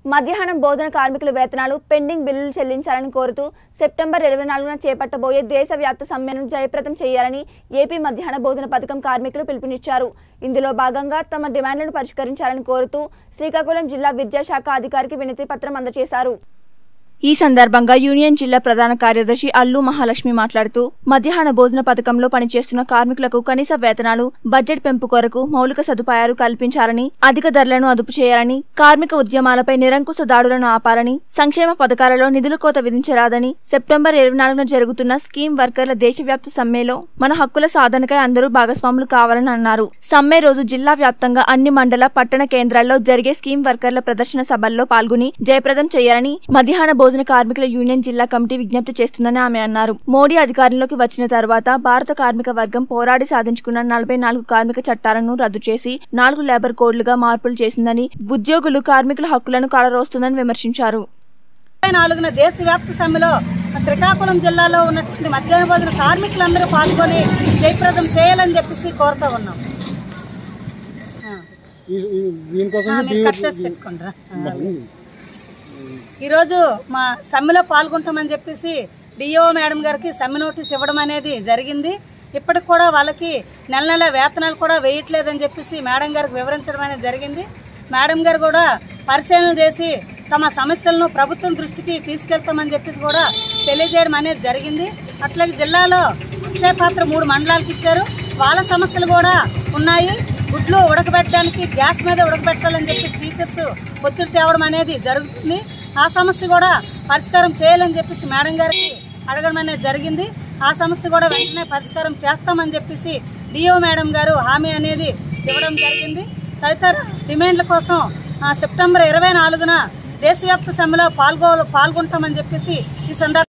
మధ్యాహ్నం భోజన కార్మికుల వేతనాలు పెండింగ్ బిల్లులు చెల్లించాలని కోరుతూ సెప్టెంబర్ ఇరవై నాలుగున చేపట్టబోయే దేశవ్యాప్త సమ్మెను జయప్రదం చేయాలని ఏపీ మధ్యాహ్న భోజన పథకం కార్మికులు పిలుపునిచ్చారు ఇందులో భాగంగా తమ డిమాండ్లను పరిష్కరించాలని కోరుతూ శ్రీకాకుళం జిల్లా విద్యాశాఖ అధికారికి వినతి పత్రం అందజేశారు ఈ సందర్భంగా యూనియన్ జిల్లా ప్రధాన కార్యదర్శి అల్లు మహాలక్ష్మి మాట్లాడుతూ మధ్యాహ్న భోజన పథకంలో పనిచేస్తున్న కార్మికులకు కనీస వేతనాలు బడ్జెట్ పెంపు కొరకు మౌలిక సదుపాయాలు కల్పించాలని అధిక ధరలను అదుపు చేయాలని కార్మిక ఉద్యమాలపై నిరంకుశ దాడులను ఆపాలని సంక్షేమ పథకాలలో నిధుల కోత విధించరాదని సెప్టెంబర్ ఇరవై నాలుగున జరుగుతున్న స్కీమ్ వర్కర్ల దేశవ్యాప్త సమ్మెలో మన హక్కుల సాధనకై అందరూ భాగస్వాములు కావాలని అన్నారు సమ్మె రోజు జిల్లా వ్యాప్తంగా అన్ని మండల పట్టణ కేంద్రాల్లో జరిగే స్కీమ్ వర్కర్ల ప్రదర్శన సభల్లో పాల్గొని జయప్రదం చేయాలని మధ్యాహ్న భోజన కార్మికుల యూనియన్ జిల్లా కమిటీ విజ్ఞప్తి చేస్తుందని ఆమె అన్నారు మోడీ అధికారంలోకి వచ్చిన తర్వాత భారత కార్మిక వర్గం పోరాడి సాధించుకున్న నలభై నాలుగు కార్మిక చట్టాలను రద్దు చేసి నాలుగు లేబర్ కోడ్లుగా మార్పులు చేసిందని ఉద్యోగులు కార్మికుల హక్కులను కలరోస్తుందని విమర్శించారు ఇరవై నాలుగున దేశవ్యాప్త సమ్మెలో శ్రీకాకుళం జిల్లాలో ఉన్నటువంటి మధ్యాహ్న భోజన కార్మికులందరూ పాల్గొని జయప్రదం చేయాలని చెప్పేసి కోరుతా ఉన్నాం ఆ. ఈ- ఈ- దీనికోసం ఆ, మీరు కట్ చేసి పెట్టుకోండి రా. ఆ. ఈరోజు మా సమ్మెలో పాల్గొంటామని చెప్పేసి డిఓ మేడం గారికి సమ్మె నోటీస్ ఇవ్వడం అనేది జరిగింది ఇప్పటికి కూడా వాళ్ళకి నెల నెల వేతనాలు కూడా వేయట్లేదని చెప్పేసి మేడం గారికి వివరించడం అనేది జరిగింది మేడం గారు కూడా పరిశీలన చేసి తమ సమస్యలను ప్రభుత్వం దృష్టికి తీసుకెళ్తామని చెప్పేసి కూడా తెలియజేయడం అనేది జరిగింది అట్లాగే జిల్లాలో అక్షయ పాత్ర మూడు మండలాలకు ఇచ్చారు వాళ్ళ సమస్యలు కూడా ఉన్నాయి గుడ్లు ఉడకబెట్టడానికి గ్యాస్ మీద ఉడకబెట్టాలని చెప్పి టీచర్స్ ఒత్తిడి తేవడం అనేది జరుగుతుంది ఆ సమస్య కూడా పరిష్కారం చేయాలని చెప్పేసి మేడం గారికి అడగడం అనేది జరిగింది ఆ సమస్య కూడా వెంటనే పరిష్కారం చేస్తామని చెప్పేసి డిఓ మేడం గారు హామీ అనేది ఇవ్వడం జరిగింది తదితర డిమాండ్ల కోసం ఆ, సెప్టెంబర్ ఇరవై నాలుగున దేశవ్యాప్త సమ్మెలో పాల్గొ పాల్గొంటామని చెప్పేసి ఈ సందర్భంగా